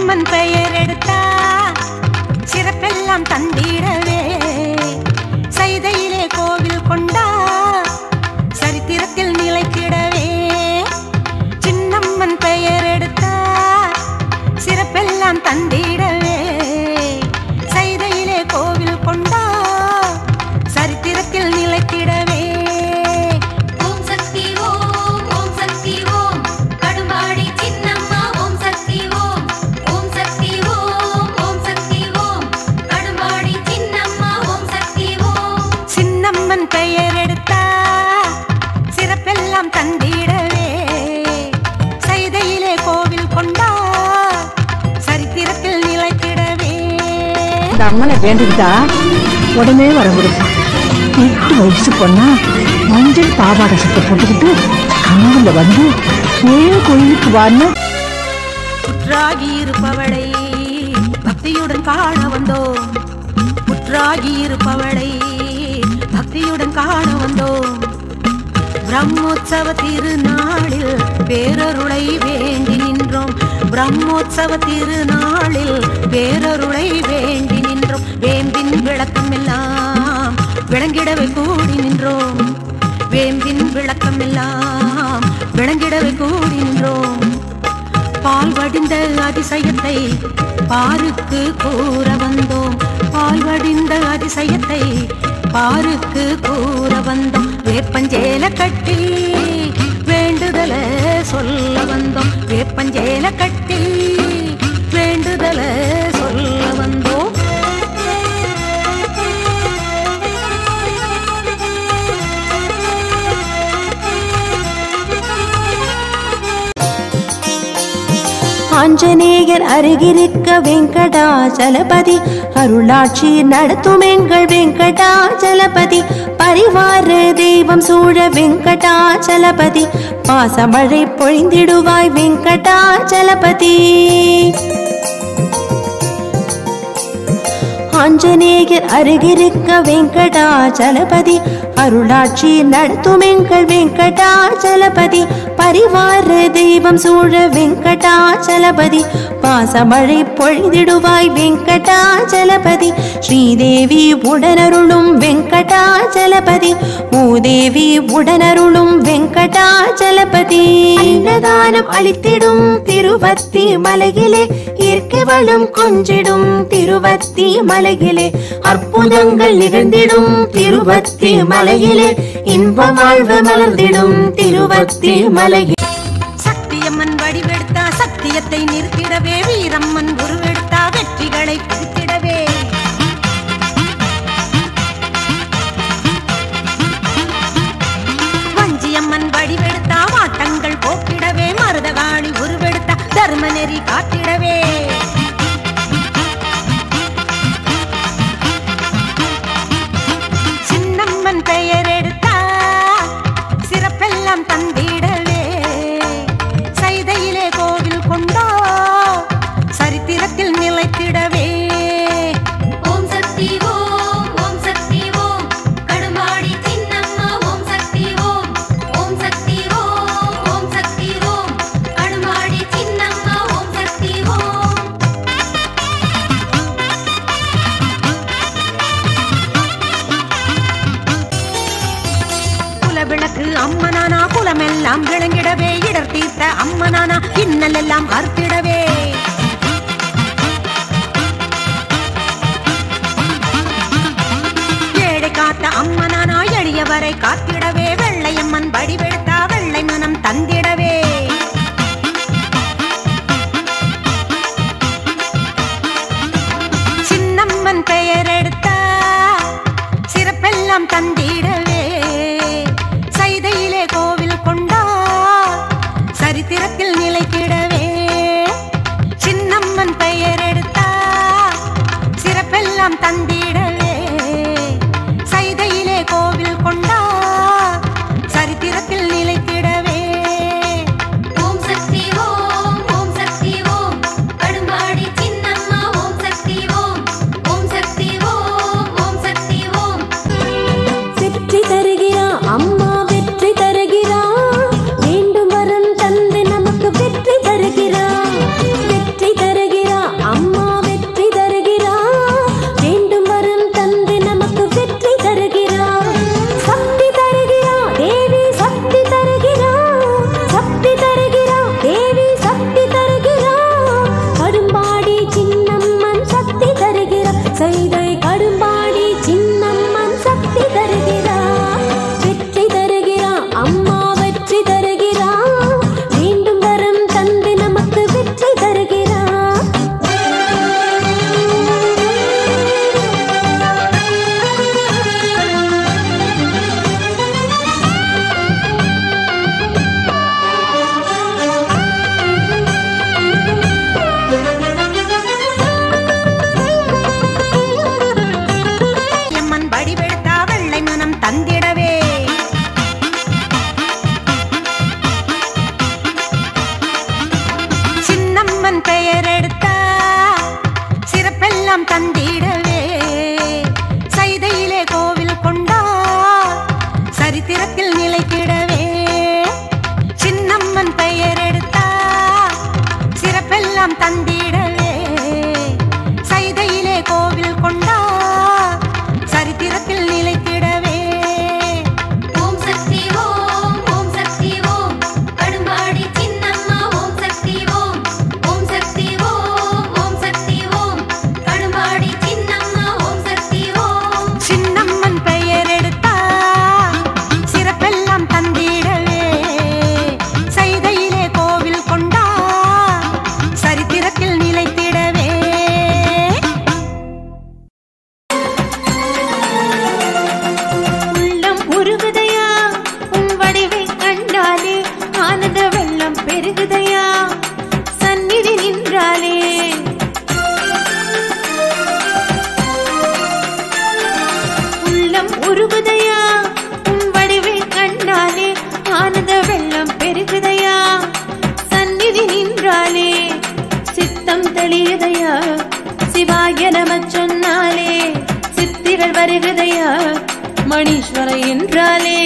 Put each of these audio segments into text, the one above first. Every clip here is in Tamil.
சின்னம்மன் பெயர் எடுத்தா சிறப்பெல்லாம் தந்திடவே சைதையிலே கோவில் கொண்டா சரித்திரத்தில் நிலைத்திடவே சின்னம்மன் பெயர் எடுத்தா சிறப்பெல்லாம் தந்திடவே சைதையிலே கோவில் கொண்டா சரித்திரத்தில் நிலைத்திடவே ஓம் சக்தி ஓம் ஓம் சக்தி ஓம் கடும்பாடி சின்னம்மா ஓம் சக்தி ஓம் ஓம் சக்தி ஓம் ஓம் சக்தி ஓம் கடும்பாடி சின்னம்மா ஓம் சக்தி ஓம் சின்னம்மன் பெயர் எடுத்தா சிறப்பெல்லாம் தந்திடவே சைதையிலே கோவில் கொண்டா சரித்திரத்தில் நிலைத்திடவே இந்த அம்மனை வேண்டிக்கிட்டா உடனே வர கொடுப்பான் எட்டு வயசு பொண்ணா மஞ்சள் பாவாடை சட்டை போட்டுக்கிட்டு கனவுல வந்து ஏன் கோயிலுக்கு வான்னு புற்றாகி இருப்பவளை பக்தியுடன் காண வந்தோம் புற்றாகி இருப்பவளை பக்தியுடன் காண வந்தோம் பிரம்மோற்சவ திருநாளில் பேரருளை வேண்டி நின்றோம் பிரம்மோற்சவ திருநாளில் பேரருளை வேண்டி நின்றோம் வேம்பின் விளக்கம் எல்லாம் விளங்கிடவே கூடி நின்றோம் வேம்பின் விளக்கம் எல்லாம் விளங்கிடவே கூடி நின்றோம் பால் வடிந்த அதிசயத்தை பாருக்கு கூற வந்தோம் பால் வடிந்த அதிசயத்தை பாருக்கு கூற வந்தோம் வேப்பஞ்சேல கட்டி வேண்டுதல சொல்ல வந்தோம் வேப்பஞ்சேல கட்டி வேண்டுதல சொல்ல வந்தோம் ஆஞ்சநேயர் அருகிருக்க வெங்கடாச்சலபதி அருளாட்சி நடத்தும் எங்கள் வெங்கடாச்சலபதி பரிவார தெய்வம் சூழ வெங்கடாச்சலபதி பாசமழை பொழிந்திடுவாய் வெங்கடாச்சலபதி ஆஞ்சநேயர் அருகிருக்க வெங்கடாச்சலபதி அருளாட்சி நடத்தும் எங்கள் வெங்கடாச்சலபதி பரிவார தெய்வம் சூழ வெங்கடாச்சலபதி பாசமழை பொழிந்திடுவாய் வெங்கடாச்சலபதி ஸ்ரீதேவி உடனருளும் வெங்கடாச்சலபதி மூதேவி உடனருளும் வெங்கடாச்சலபதி அன்னதானம் அளித்திடும் திருவத்தி மலையிலே இயற்கைவளம் கொஞ்சிடும் திருவத்தி மலையிலே அற்புதங்கள் நிகழ்ந்திடும் திருவத்தி மலையிலே இன்ப வாழ்வு மலர்ந்திடும் திருவத்தி மலையிலே சக்தியம்மன் வடிவெடுத்தா சத்தியத்தை நிறுத்திடவே வீரம்மன் உருவெடுத்தா வெற்றிகளை குவித்திடவே வஞ்சியம்மன் வடிவெடுத்தா வாட்டங்கள் போக்கிடவே மருதகாளி உருவெடுத்தா தர்ம நெறி காட்டிடவே சின்னம்மன் பெயர் எடுத்தா சிறப்பெல்லாம் தந்திடவே சைதையிலே கோவில் கொண்டோ சரித்திரத்தில் நிலைத்திடவே ஓம் சக்தி ஓம் ஓம் சக்தி ஓம் கடும்பாடி சின்னம்மா ஓம் சக்தி ஓம் ஓம் சக்தி ஓம் ஓம் சக்தி ஓம் கடும்பாடி சின்னம்மா ஓம் சக்தி ஓம் குலவிளக்கு அம்மனானா குலமெல்லாம் விளங்கிடவே இடர் தீர்த்த அம்மனானா இன்னல் எல்லாம் அறுத்திடவே ஏழை காத்த அம்மனானா எளியவரை காத்திடவே வெள்ளையம்மன் வடிவெடுத்தா வெள்ளை மனம் தந்திடவே சின்னம்மன் பெயர் எடுத்தா சிறப்பெல்லாம் தந்திடவே சைதையிலே கோவில் கொண்டா சரித்திரத்தில் நிலைத்திடவே சின்னம்மன் பெயர் எடுத்தா சிறப்பெல்லாம் தந்திடவே சைதையிலே கோவில் கொண்டா சரித்திரத்தில் நிலைத்திடவே சின்னம்மன் பெயர் எடுத்தா சிறப்பெல்லாம் தந்திடவே சைதையிலே கோவில் கொண்டா சரித்திரத்தில் நிலைத்திடவே சின்னம்மன் பெயர் எடுத்தா சிறப்பெல்லாம் தந்திடவே சைதையிலே கோவில் கொண்டா சரித்திரத்தில் நிலைத்திடவே ஓம் சக்தி ஓம் ஓம் சக்தி ஓம் கடும்பாடி சின்னம்மா ஓம் சக்தி ஓம் ஓம் சக்தி ஓம் ஓம் சக்தி ஓம் கடும்பாடி சின்னம்மா ஓம் சக்தி ஓம் சின்னம்மன் பெயர் எடுத்தா சிறப்பெல்லாம் தந்திடவே சைதையிலே கோவில் கொண்டா சரித்திரத்தில் நிலைத்திடவே உள்ளம் உருகுதையா உன் வடிவை கண்டாலே ஆனந்த வெள்ளம் பெருகுதையா சந்நிதி நின்றாலே உள்ளம் உருகுதையா உன் வடிவை கண்டாலே ஆனந்த வெள்ளம் பெருகுதையா சந்நிதி நின்றாலே சித்தம் தெளியுதையா சிவாய நமச் சொன்னாலே சித்திகள் வருகுதையா மணீஸ்வர என்றாலே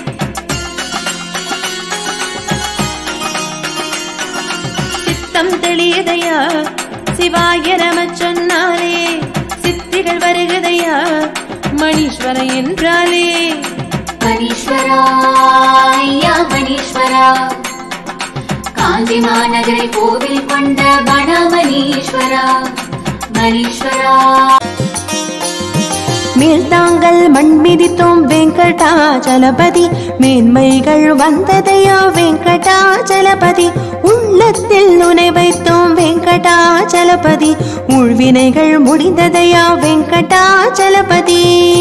சித்தம் தெளியுதையா சிவாய நமச் சொன்னாலே சித்திகள் வருகுதையா மணீஸ்வர என்றாலே மணீஸ்வரா ஐயா மணீஸ்வரா காஞ்சி மாநகரை கோவில் கொண்ட வனமணீஸ்வரா மணீஸ்வரா மேல்தாங்கள் மண் மிதித்தோம் வெங்கடாச்சலபதி மேன்மைகள் வந்ததையா வெங்கடாச்சலபதி உள்ளத்தில் நுனை வைத்தோம் வெங்கடாச்சலபதி உள்வினைகள் முடிந்ததையா வெங்கடாச்சலபதி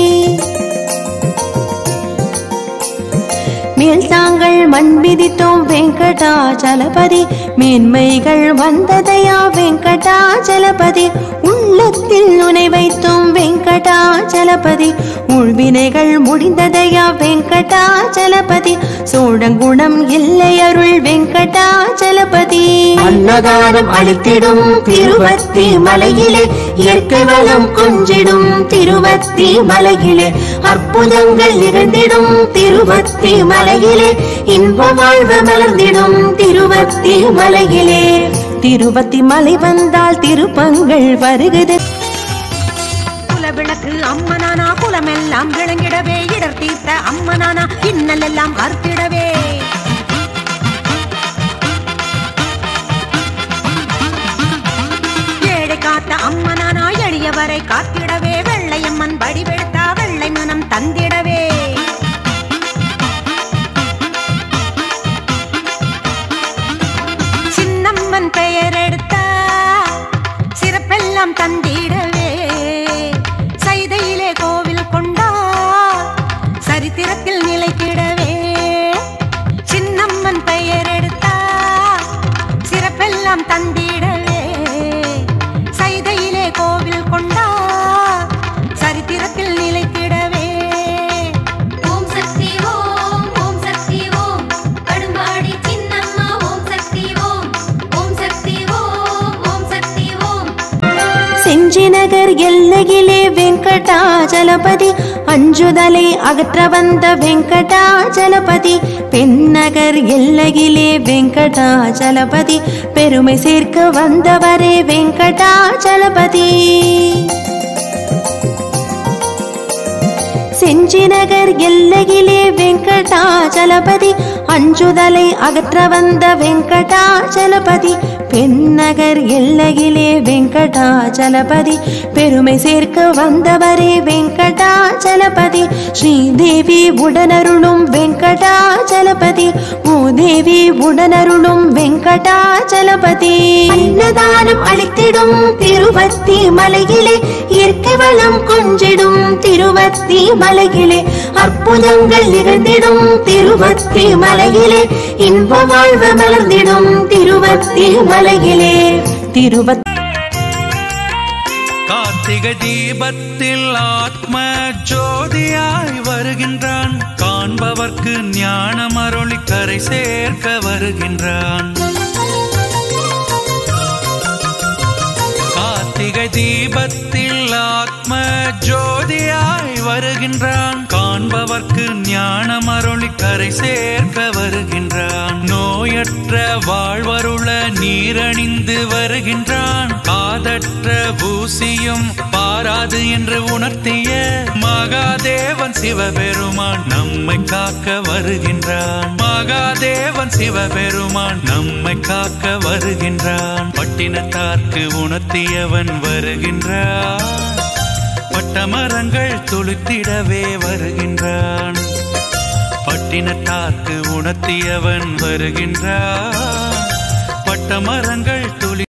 மேல் தாங்கள் மண் மிதித்தோம் வெங்கடாச்சலபதி மேன்மைகள் வந்ததையா வெங்கடாச்சலபதி உள்ளத்தில் நுனை வைத்தோம் வெங்கடாச்சலபதி உள்வினைகள் முடிந்ததையா வெங்கடாச்சலபதி சோழங்குணம் இல்லை அருள் வெங்கடாச்சலபதி அன்னதானம் அளித்திடும் திருவத்தி மலையிலே இயற்கை வளம் கொஞ்சிடும் திருவத்தி மலையிலே அற்புதங்கள் நிகழ்ந்திடும் திருவத்தி மலையிலே இன்ப வாழ்வு மலர்ந்திடும் திருவத்தி மலையிலே திருவத்தி மலை வந்தால் திருப்பங்கள் வருகுது குலவிளக்கு அம்மனானா குலமெல்லாம் விளங்கிடவே இடர் தீர்த்த அம்மனானா இன்னல் எல்லாம் அர்த்திடவே ஏழை காத்த அம்மனானா எளியவரை காத்திடவே வெள்ளையம்மன் வடிவெடுத்தா வெள்ளை மனம் தந்திடவே சின்னம்மன் பெயர் எடுத்தா சிறப்பெல்லாம் தந்திடவே சைதையிலே கோவில் கொண்டா சரித்திரத்தில் நிலைத்திடவே சின்னம்மன் பெயர் எடுத்தா சிறப்பெல்லாம் தந்திடவே சைதையிலே கோவில் கொண்டா சரித்திரத்தில் நிலைத்திடவே ஓம் சக்தி ஓம் ஓம் சக்தி ஓம் கடும்பாடி சின்னம்மா ஓம் சக்தி ஓம் ஓம் சக்தி ஓம் ஓம் சக்தி ஓம் செஞ்சி நகர் எல்லையிலே வெங்கடாச்சலபதி அஞ்சுதலை அகற்ற வந்த வெங்கடாச்சலபதி பெண்ணகர் எல்லையிலே வெங்கடாச்சலபதி பெருமை சேர்க்க வந்தவரே வெங்கடாச்சலபதி செஞ்சி நகர் எல்லையிலே வெங்கடாச்சலபதி அஞ்சுதலை அகற்ற வந்த வெங்கடாச்சலபதி பெண்ணகர் எல்லையிலே வெங்கடாச்சலபதி பெருமை சேர்க்க வந்தவரே வெங்கடாச்சலபதி ஸ்ரீதேவி உடனருளும் வெங்கடாச்சலபதி பூதேவி உடனருளும் வெங்கடாச்சலபதி அன்னதானம் அளித்திடும் திருவத்தி மலையிலே இயற்கை வளம் கொஞ்சிடும் திருவத்தி மலையிலே அற்புதங்கள் நிகழ்ந்திடும் திருவத்தி மலையிலே இன்ப வாழ்வு மலர்ந்திடும் திருவத்தி மலையிலே திருவத்தி கார்த்திகை தீபத்தில் ஆத்ம ஜோதியாய் வருகின்றான் காண்பவர்க்கு ஞானம் அருளி கரை சேர்க்க வருகின்றான் கார்த்திகை தீபத்தில் ஆத்ம ஜோதியாய் வருகின்றான் காண்பவர்க்கு ஞானம் அருளி கரை சேர்க்க வருகின்றான் நோயற்ற வாழ்வருள நீரணிந்து வருகின்றான் காதற்ற பூசியும் பாராது என்று உணர்த்திய மகாதேவன் சிவபெருமான் நம்மை காக்க வருகின்றான் மகாதேவன் சிவபெருமான் நம்மை காக்க வருகின்றான் பட்டினத்தார்க்கு உணர்த்தியவன் வருகின்றான் பட்டமரங்கள் துளுத்திடவே வருகின்றான் பட்டினத்தார்க்கு உணர்த்தியவன் வருகின்றான் பட்டமரங்கள்